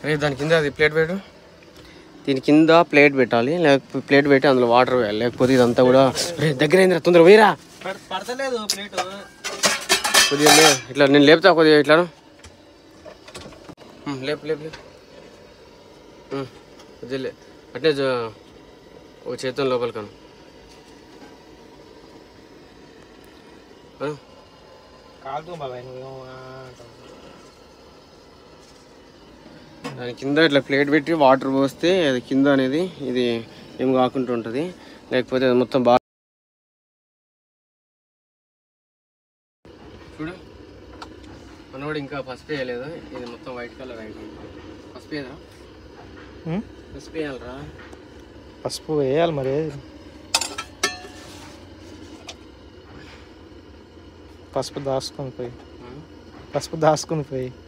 రే దాని కింద అది ప్లేట్ పెట్టు దీని కింద ప్లేట్ పెట్టాలి లేకపోతే ప్లేట్ పెట్టి అందులో వాటర్ వేయాలి లేకపోతే ఇదంతా కూడా రే దగ్గర అయిందిరా తొందర వేయరా పడతలేదు ప్లేట్ కొద్దిగా లే ఇట్లా నేను లేపుతా కొద్దిగా ఇట్లా లేపు లేపు లేపు ఉమ్, కొద్దిగా లే అట్లే జ- ఒక చేతం లోపల కను కాదు బాబాయ్ నువ్వు అంటావు. దాని కింద ఇట్లా ప్లేట్ పెట్టి వాటర్ పోస్తే అది కింద అనేది ఇది ఏం కాకుండా ఉంటుంది లేకపోతే అది మొత్తం బాగా చూడు మనోడు ఇంకా పసుపు వేయలేదు ఇది మొత్తం వైట్ కలర్ అయింది పసుపు వేయదా ఉం? పసుపు వేయాలరా పసుపు వేయాలి మరి పసుపు దాచుకొని పోయి పసుపు దాచుకొని పోయి